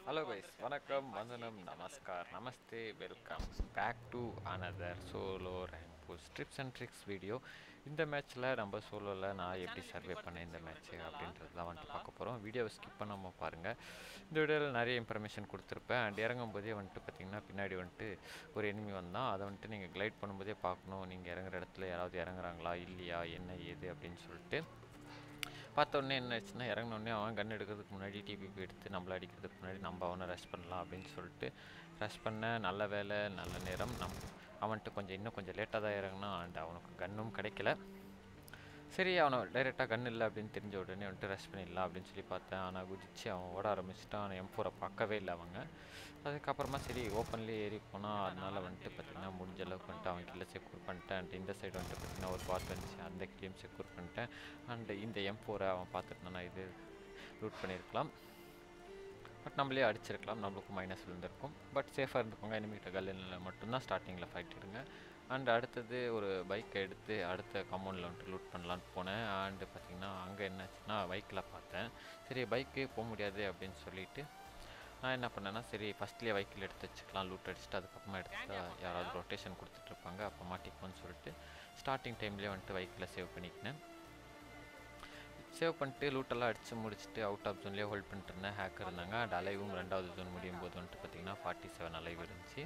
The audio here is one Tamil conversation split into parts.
ஹலோ கைஸ் வணக்கம் வந்தனம் நமஸ்கார் நமஸ்தே welcome back to another solo rank push tips and tricks video இந்த மேட்ச்சில் நம்ம சோலோவில் நான் எப்படி சர்வே பண்ணேன் இந்த மேட்ச்சு அப்படின்றது தான் வந்துட்டு பார்க்க போகிறோம் வீடியோவை ஸ்கிப் பண்ணாமல் பாருங்கள் இந்த வீடியோவில் நிறைய இன்ஃபர்மேஷன் கொடுத்துருப்பேன் அண்ட் இறங்கும் போதே வந்துட்டு பார்த்தீங்கன்னா பின்னாடி வந்துட்டு ஒரு எனிமி வந்தான் அதை வந்துட்டு நீங்கள் க்ளைட் பண்ணும்போதே பார்க்கணும் நீங்கள் இறங்குற இடத்துல யாராவது இறங்குறாங்களா இல்லையா என்ன ஏது அப்படின்னு சொல்லிட்டு பார்த்த உடனே என்ன ஆச்சுன்னா இறங்கினோடனே அவன் கன் எடுக்கிறதுக்கு முன்னாடி டிபிபி எடுத்து நம்மளை அடிக்கிறதுக்கு முன்னாடி நம்ம அவனை ரஷ் பண்ணலாம் அப்படின்னு சொல்லிட்டு ரஷ் பண்ண நல்ல வேலை நல்ல நேரம் நம் அவன்கிட்ட கொஞ்சம் இன்னும் கொஞ்சம் லேட்டாக தான் இறங்கினான் அண்ட் அவனுக்கு கன்னும் கிடைக்கல சரி அவனை டைரெக்டாக கன் இல்லை அப்படின்னு தெரிஞ்ச உடனே வந்துட்டு ரஷ் பண்ணிடலாம் அப்படின்னு சொல்லி பார்த்தேன் ஆனால் குதிச்சு அவன் ஓட ஆரம்பிச்சிட்டான் அவன் எம் ஃபோரை பார்க்கவே இல்லை அவங்க அதுக்கப்புறமா சரி ஓப்பன்லேயே ஏறி போனால் அதனால வந்துட்டு பார்த்திங்கன்னா முடிஞ்ச அளவுக்கு வந்துட்டு அவன் கீழே செக்யூர் பண்ணிட்டேன் அண்ட் இந்த சைடு வந்துட்டு பார்த்திங்கன்னா ஒரு பாத் வந்துச்சு அந்த கீழே செக்யூர் பண்ணிட்டேன் அண்ட் இந்த எம் ஃபோரை அவன் பார்த்துட்டு இது லூட் பண்ணியிருக்கலாம் பட் நம்மளே அடிச்சிருக்கலாம் நம்மளுக்கும் மைனஸ் விழுந்திருக்கும் பட் சேஃபாக இருந்துக்கோங்க எனிமிகிட்ட கல்லில் மட்டும்தான் ஸ்டார்டிங்கில் ஃபைட் எடுங்க அண்ட் அடுத்தது ஒரு பைக்கை எடுத்து அடுத்த காம்பவுண்டில் வந்துட்டு லூட் பண்ணலான்னு போனேன் அண்டு பார்த்திங்கன்னா அங்கே என்னாச்சுன்னா பைக்கில் பார்த்தேன் சரி பைக்கு போக முடியாது அப்படின்னு சொல்லிட்டு நான் என்ன பண்ணேன்னா சரி ஃபஸ்ட்லேயே வைக்கில் எடுத்து வச்சுக்கலாம் லூட் அடிச்சுட்டு அதுக்கப்புறமா எடுத்து யாராவது ரொட்டேஷன் கொடுத்துட்ருப்பாங்க அப்போ மாட்டிக்குவோன்னு சொல்லிட்டு ஸ்டார்டிங் டைம்லேயே வந்துட்டு வைக்கில் சேவ் பண்ணிக்கினேன் சேவ் பண்ணிட்டு லூட்டெல்லாம் அடித்து முடிச்சுட்டு அவுட் ஆஃப் ஜோன்லேயே ஹோல்ட் பண்ணிட்டு இருந்தேன் ஹேக்கர் இருந்தாங்க அண்ட் அலைவும் ரெண்டாவது ஜோன் முடியும் போது வந்துட்டு பார்த்தீங்கன்னா ஃபார்ட்டி செவன் அலைவ் இருந்துச்சு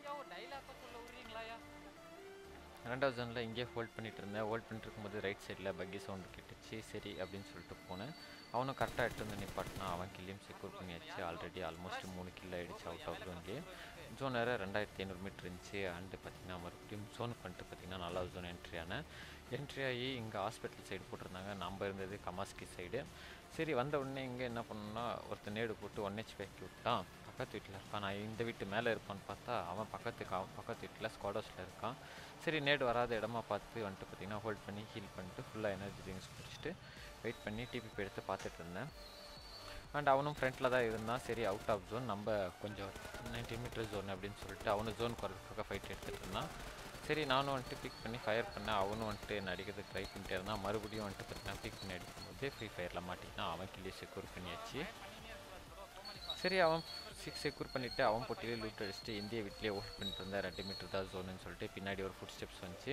ரெண்டாவது ஜோனில் இங்கேயே ஹோல்ட் பண்ணிட்டு இருந்தேன் ஹோல்ட் பண்ணிட்டு இருக்கும்போது ரைட் சைடில் பக்கி சவுண்டு கேட்டுச்சு சரி அப்படின்னு சொல்லிட்டு போனேன் அவனும் கரெக்டாக எடுத்து வந்து நிப்பாட்டினா அவன் கில்லையும் செக்யூர் பண்ணியாச்சு ஆல்ரெடி ஆல்மோஸ்ட் மூணு கில் ஆகிடுச்சு அவுட் ஆஃப் ஜோன்லேயே ஜோன் வேறு ரெண்டாயிரத்தி ஐநூறு மீட்டர் இருந்துச்சு அண்டு பார்த்திங்கன்னா மறுபடியும் ஜோன் பண்ணிட்டு பார்த்திங்கன்னா நாலாவது ஜோன் என்ட்ரி ஆனேன் என்ட்ரி ஆகி இங்கே ஹாஸ்பிட்டல் சைடு போட்டிருந்தாங்க நம்ம இருந்தது கமாஸ்கி சைடு சரி வந்த உடனே இங்கே என்ன பண்ணோம்னா ஒருத்தர் நேடு போட்டு ஒன் ஹெச் பேக்கி விட்டான் பக்கத்து வீட்டில் இருக்கான் நான் இந்த வீட்டு மேலே இருப்பான்னு பார்த்தா அவன் பக்கத்துக்கு அவன் பக்கத்து வீட்டில் ஸ்குவாடோஸில் இருக்கான் சரி நேடு வராத இடமா பார்த்து வந்துட்டு பார்த்திங்கன்னா ஹோல்ட் பண்ணி ஹீல் பண்ணிட்டு ஃபுல்லாக எனர்ஜி ட்ரிங்க்ஸ் குடிச்சிட்டு வெயிட் பண்ணி டிபிபி எடுத்து பார்த்துட்டு இருந்தேன் அண்ட் அவனும் ஃப்ரண்ட்டில் தான் இருந்தான் சரி அவுட் ஆஃப் ஜோன் நம்ம கொஞ்சம் நைன்டி மீட்டர் ஜோன் அப்படின்னு சொல்லிட்டு அவனு ஜோன் குறைக்கிறதுக்காக ஃபைட் எடுத்துகிட்டு இருந்தான் சரி நானும் வந்துட்டு பிக் பண்ணி ஃபயர் பண்ணேன் அவனும் வந்துட்டு என்ன அடிக்கிறதுக்கு ட்ரை பண்ணிட்டே இருந்தான் மறுபடியும் வந்துட்டு பார்த்தீங்கன்னா பிக் பண்ணி அடிக்கும்போது ஃப்ரீ ஃபயரில் மாட்டிக்கிட்டான் அவன் கிளியே செக்யூர் பண்ணியாச்சு சரி அவன் சிக்ஸ் செக்யூர் பண்ணிவிட்டு அவன் போட்டிலே லூட் அடிச்சுட்டு இந்திய வீட்டிலே ஓட் பண்ணிட்டு இருந்தான் ரெண்டு மீட்டர் தான் ஜோனுன்னு சொல்லிட்டு பின்னாடி ஒரு ஃபுட் ஸ்டெப்ஸ் வந்துச்சு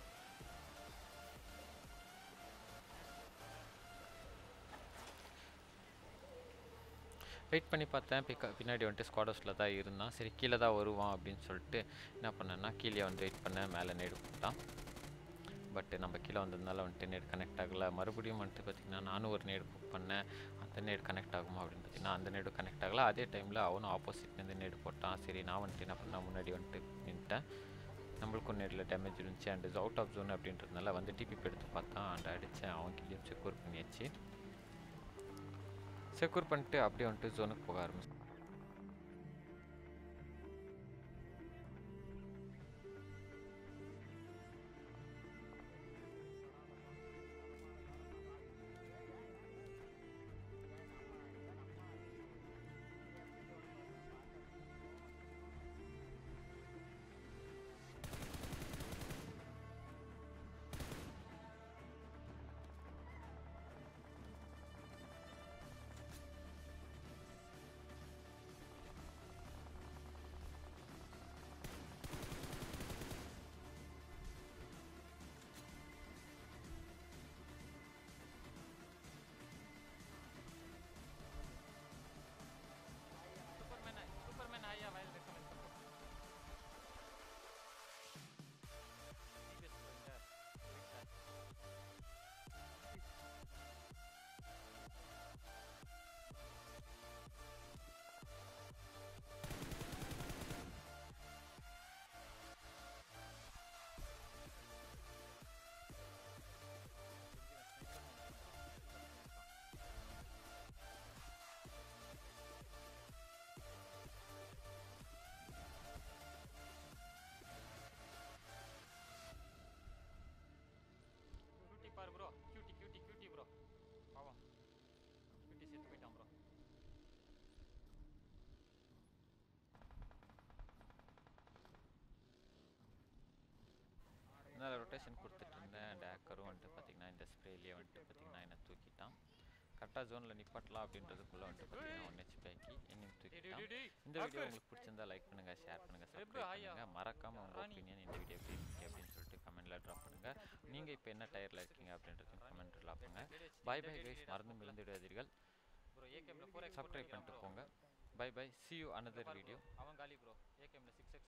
வெயிட் பண்ணி பார்த்தேன் பிக்க பின்னாடி வந்துட்டு ஸ்குவாடோஸில் தான் இருந்தான் சரி கீழே தான் வருவான் அப்படின்னு சொல்லிட்டு என்ன பண்ணேன்னா கீழே வந்து வெயிட் பண்ணேன் மேலே நேடு போட்டான் பட் நம்ம கீழே வந்ததுனால வந்துட்டு நேட் கனெக்ட் ஆகலை மறுபடியும் வந்துட்டு பார்த்திங்கன்னா நானும் ஒரு நேடு புக் பண்ணேன் அந்த நேடு கனெக்ட் ஆகுமா அப்படின்னு பார்த்தீங்கன்னா அந்த நேடு கனெக்ட் ஆகலை அதே டைமில் அவனும் ஆப்போசிட்லேருந்து நேடு போட்டான் சரி நான் வந்துட்டு என்ன பண்ணேன் முன்னாடி வந்துட்டு நின்ட்டேன் நம்மளுக்கும் நேரில் டேமேஜ் இருந்துச்சு அண்ட் இது அவுட் ஆஃப் ஜோன் அப்படின்றதுனால வந்து டிபிபி எடுத்து பார்த்தான் அண்ட் அடித்தேன் அவன் கீழே செக்யூர் பண்ணியாச்சு செக்யூர் பண்ணிட்டு அப்படியே வந்துட்டு ஜோனுக்கு போக ஆரம்பிச்சு பாரு bro cutie cutie cutie bro பாவம் கியூட்டி செத்து போயிட்டான் ப்ரோ அதனால் ரொட்டேஷன் கொடுத்துட்டு இருந்தேன் அண்ட் ஹேக்கரும் வந்துட்டு பார்த்தீங்கன்னா இந்த ஸ்ப்ரேலேயே வந்துட்டு பார்த்தீங்கன்னா என்ன தூக்கிட்டான் கரெக்டாக ஜோனில் நிப்பாட்டலாம் அப்படின்றதுக்குள்ளே வந்துட்டு பார்த்தீங்கன்னா ஒன் ஹெச் பேக்கி என்னையும் தூக்கிட்டான் இந்த வீடியோ உங்களுக்கு பிடிச்சிருந்தா லைக் பண்ணுங்கள் ஷேர் பண்ணுங்கள் சப்ஸ்கிரைப் பண்ணுங்கள் மறக்காமல் உங்கள் ஒப்பீனியன் இந்த வீடியோ எப்படி இருந்துச்சு அப்படின்னு சொல்லிட்டு கமெண்ட்டில் ட்ராப் பண்ணுங்கள் நீங்கள் இப்போ என்ன டயரில் இருக்கீங்க அப்படின்றதையும் கமெண்ட் ட்ராப் பண்ணுங்கள் பை பை கைஸ் மறந்து மிளந்து விடாதீர்கள் ப்ரோ ஏகேமில் ஃபோர் எக்ஸ் சப்ஸ்கிரைப் பண்ணிட்டு போங்க bye bye see you another video அவன் காலி ப்ரோ ஏகேமில் சிக்ஸ் எக்ஸ்